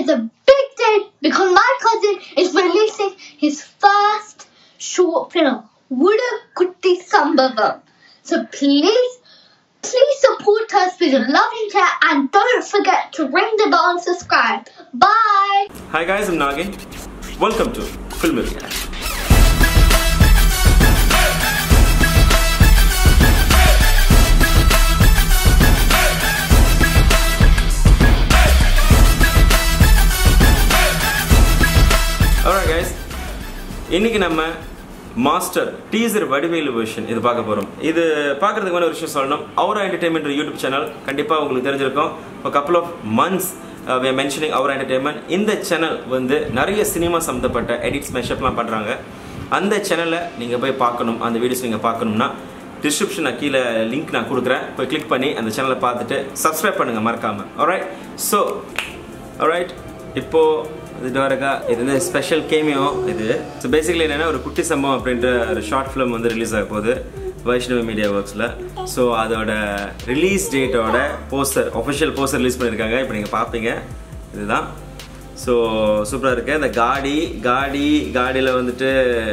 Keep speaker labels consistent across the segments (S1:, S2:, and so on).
S1: is a big day because my cousin is releasing his first short film, Wuda Kutti Sambhavam. So please, please support us with a loving care and don't forget to ring the bell and subscribe. Bye!
S2: Hi guys, I'm Nagin. Welcome to Film React. Alright guys, இன்னைக்கு நம்ம master teaser Vadivelu version இது பார்க்க போறோம் இது பார்க்கறதுக்கு முன்னாடி ஒரு விஷயம் சொல்லணும் அவரா என்டர்டைன்மெண்ட் யூடியூப் சேனல் கண்டிப்பா உங்களுக்கு தெரிஞ்சிருக்கும் ஒரு couple of months we mentioning our entertainment இந்த சேனல் வந்து நிறைய சினிமா சம்மந்தப்பட்ட எடிட்ஸ் மெஷப்லாம் பண்றாங்க அந்த சேனலை நீங்க போய் பார்க்கணும் அந்த வீடியோஸ் நீங்க பார்க்கணும்னா டிஸ்கிரிப்ஷன் நான் கீழே லிங்க் நான் கொடுக்குறேன் போய் கிளிக் பண்ணி அந்த சேனலை பார்த்துட்டு சப்ஸ்கிரைப் பண்ணுங்க மறக்காம alright ஸோ alright இப்போ இது வரக்கா இது வந்து ஸ்பெஷல் கேமியோ இது ஸோ பேசிக்கலி என்னன்னா ஒரு குட்டி சம்பவம் அப்படின்ற ஒரு ஷார்ட் ஃபிலிம் வந்து ரிலீஸ் ஆக போகுது வைஷ்ணவி மீடியா ஒர்க்ஸில் ஸோ அதோட ரிலீஸ் டேட்டோட போஸ்டர் ஒஃபிஷியல் போஸ்டர் ரிலீஸ் பண்ணியிருக்காங்க இப்போ நீங்கள் பார்ப்பீங்க இதுதான் ஸோ சூப்பராக இருக்குது அந்த காடி காடி காடியில் வந்துட்டு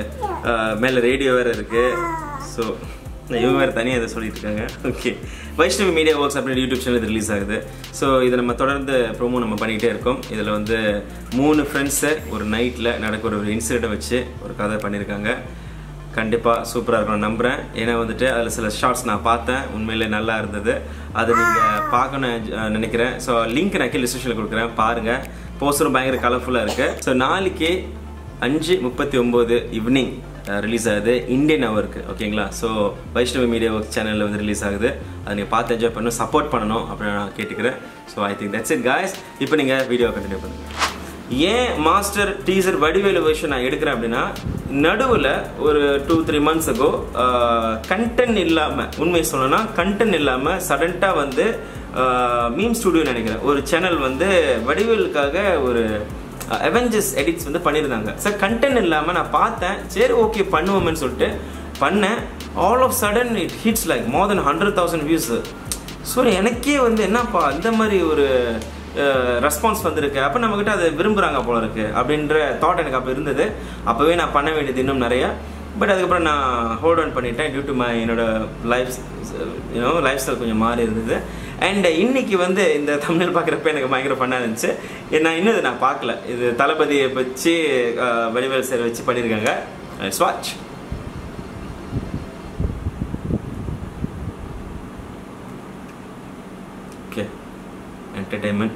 S2: அஹ், மேலே ரேடியோ வேறு இருக்குது ஸோ இவங்க வேறு தனியாக இதை சொல்லிட்டு இருக்காங்க ஓகே வைஷ்ணவி மீடியா ஒர்க்ஸ் அப்படின்னு யூடியூப் சேனல் இது ரிலீஸ் ஆகுது ஸோ இதை நம்ம தொடர்ந்து ப்ரோமோ நம்ம பண்ணிக்கிட்டே இருக்கோம் இதில் வந்து மூணு ஃப்ரெண்ட்ஸை ஒரு நைட்டில் நடக்கிற ஒரு இன்சிடெண்ட்டை வச்சு ஒரு கதை பண்ணியிருக்காங்க கண்டிப்பாக சூப்பராக இருக்கும் நம்புகிறேன் ஏன்னா வந்துட்டு அதில் சில ஷார்ட்ஸ் நான் பார்த்தேன் உண்மையிலே நல்லா இருந்தது அதை நீங்கள் பார்க்கணும் அஹ், நினைக்கிறேன் ஸோ லிங்க் நான் கீழே டிஸ்கிரிப்ஷனில் கொடுக்குறேன் பாருங்கள் போஸ்டரும் பயங்கர கலர்ஃபுல்லாக இருக்குது ஸோ நாளைக்கு அஞ்சு முப்பத்தி ஒம்பது ஈவினிங் ரிலீஸ் ஆகுது இந்தியன் ஹவருக்கு ஓகேங்களா ஸோ வைஷ்ணவி மீடியா ஒர்க் சேனலில் வந்து ரிலீஸ் ஆகுது அதை நீங்கள் பார்த்து என்ஜாய் பண்ணணும் சப்போர்ட் பண்ணணும் அப்படின்னு நான் கேட்டுக்கிறேன் so I think that's it guys இப்போ நீங்கள் வீடியோ கண்டினியூ பண்ணுங்கள் ஏன் மாஸ்டர் டீசர் வடிவேலு வெர்ஷன் நான் எடுக்கிறேன் அப்படின்னா நடுவில் ஒரு two three months ago content இல்லாமல் உண்மை சொல்லணும்னா கண்டென்ட் இல்லாமல் சடன்ட்டாக வந்து மீம் ஸ்டுடியோ நினைக்கிறேன் ஒரு சேனல் வந்து வடிவேலுக்காக ஒரு அவெஞ்சர்ஸ் எடிட்ஸ் வந்து பண்ணியிருந்தாங்க சார் கண்டென்ட் இல்லாமல் நான் பார்த்தேன் சரி ஓகே பண்ணுவோம்னு சொல்லிட்டு பண்ணேன் all of sudden it hits like more than hundred thousand views so எனக்கே வந்து என்னப்பா இந்த மாதிரி ஒரு ரெஸ்பான்ஸ் வந்திருக்கு அப்போ நம்மக்கிட்ட அதை விரும்புகிறாங்க போல இருக்கு அப்படின்ற தாட் எனக்கு அப்போ இருந்தது அப்போவே நான் பண்ண வேண்டியது இன்னும் நிறைய பட் அதுக்கப்புறம் நான் ஹோல்ட் ஆன் பண்ணிட்டேன் டியூ டு மை என்னோட லைஃப் யூனோ லைஃப் ஸ்டைல் கொஞ்சம் மாறி இருந்தது அண்ட் இன்னைக்கு வந்து இந்த தமிழ் பார்க்குறப்ப எனக்கு பயங்கர பண்ணாக இருந்துச்சு நான் இன்னும் இதை நான் பார்க்கல இது தளபதியை வச்சு அஹ், வடிவேல் சார் வச்சு பண்ணியிருக்காங்க இட்ஸ் வாட்ச் ஓகே என்டர்டைன்மெண்ட்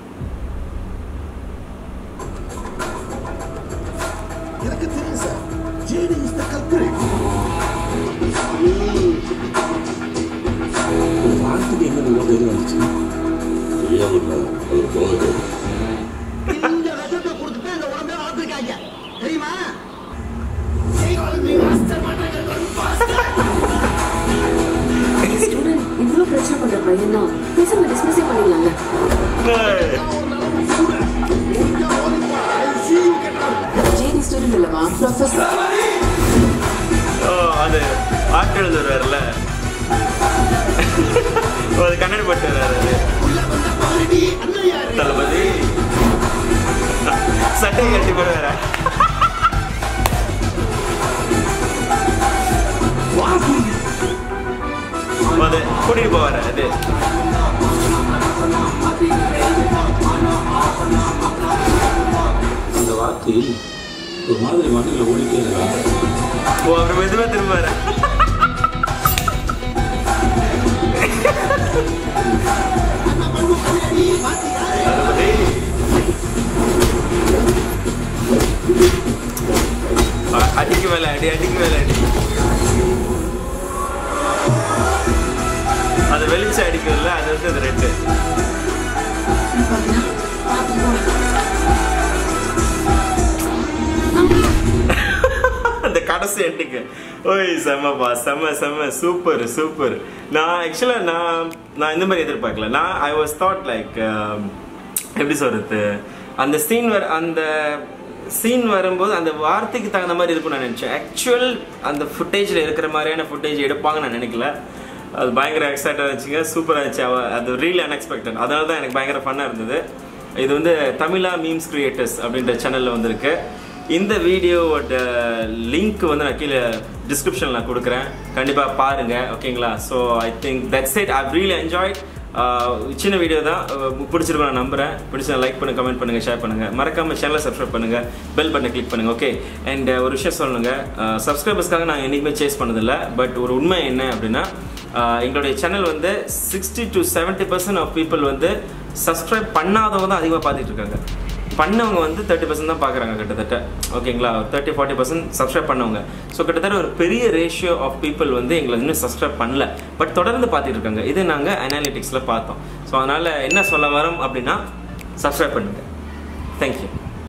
S3: எனக்கு தெரியும் sir JD is the culprit
S4: வார்த்தைக்கு எங்க உங்களுக்கு எது வந்துச்சு
S3: இந்த விஷத்தை கொடுத்துட்டு இந்த உடம்பே வளர்த்துருக்காங்க தெரியுமா
S5: ஸ்டூடெண்ட் இவ்வளோ பிரச்சனை பண்ற பையன் தான் பேசாம டிஸ்மிஸே பண்ணிடலாங்க ஜேடி ஸ்டூடெண்ட் இல்லவா ப்ரொஃபஸர்
S2: ஓ அது ஆட்டு எழுதுறாருல ஓ, அது கண்ணாடி போட்டு வர்றாரு அது தளபதி சட்டை கட்டி போடுவார அது கூட்டிட்டு போவாரு அது
S4: அந்த வார்த்தை ஒரு மாதிரி மண்ணில் ஓடிட்டே இருக்கா
S2: ஓ அவர் மெதுவா திரும்புவாரு தளபதி அ- அடிக்கு மேல அடி அடிக்கு மேல அடி அது வெளிச்சம் அடிக்குதுல்ல அது வந்து அது ரெண்டு அந்த கடைசி எண்டுக்கு ஓய் செம்மப்பா செம்ம செம்ம சூப்பர் சூப்பர் நான் ஆக்சுவலாக நான் நான் இந்த மாதிரி எதிர்பார்க்கல நான் ஐ வாஸ் தாட் லைக் எப்படி சொல்றது அந்த சீன் வர அந்த சீன் வரும்போது அந்த வார்த்தைக்கு தகுந்த மாதிரி இருக்கும்னு நான் நினச்சேன் ஆக்சுவல் அந்த ஃபுட்டேஜில் இருக்கிற மாதிரியான ஃபுட்டேஜ் எடுப்பாங்கன்னு நான் நினைக்கல அது பயங்கர எக்ஸைட்டாக இருந்துச்சுங்க சூப்பராக இருந்துச்சு அவ அது ரீல் அன்எக்ஸ்பெக்டட் அதனால தான் எனக்கு பயங்கர ஃபன்னாக இருந்தது இது வந்து தமிழா மீம்ஸ் கிரியேட்டர்ஸ் அப்படின்ற சேனலில் வந்திருக்கு இந்த வீடியோவோட லிங்க் வந்து நான் கீழே டிஸ்கிரிப்ஷனில் நான் கொடுக்குறேன் கண்டிப்பாக பாருங்கள் ஓகேங்களா so I think that's it I really enjoyed சின்ன வீடியோ தான் அஹ் பிடிச்சிருக்கும் நான் நம்புறேன் பிடிச்சா லைக் பண்ணுங்க கமெண்ட் பண்ணுங்க ஷேர் பண்ணுங்க மறக்காம சேனலை சப்ஸ்கிரைப் பண்ணுங்க பெல் பட்டனை கிளிக் பண்ணுங்க ஓகே அண்ட் ஒரு விஷயம் சொல்லணுங்க சப்ஸ்கிரைபர்ஸ்க்காக நான் என்றைக்குமே சேஸ் பண்ணதில்ல பட் ஒரு உண்மை என்ன அப்படின்னா அஹ் எங்களுடைய சேனல் வந்து sixty to seventy percent of people வந்து சப்ஸ்கிரைப் பண்ணாதவங்க தான் அதிகமாக பார்த்துட்டு இருக்காங்க பண்ணவங்க வந்து தேர்ட்டி பர்சன்ட் தான் பார்க்குறாங்க கிட்டத்தட்ட ஓகேங்களா தேர்ட்டி ஃபார்ட்டி பர்சன்ட் சப்ஸ்கிரைப் பண்ணவங்க ஸோ கிட்டத்தட்ட ஒரு பெரிய ரேஷியோ ஆஃப் பீப்புள் வந்து எங்களை இன்னும் சப்ஸ்கிரைப் பண்ணல பட் தொடர்ந்து பார்த்துட்டு இருக்காங்க இது நாங்கள் அனாலிட்டிக்ஸில் பார்த்தோம் ஸோ அதனால் என்ன சொல்ல வரோம் அப்படின்னா சப்ஸ்கிரைப் பண்ணுங்கள் தேங்க்யூ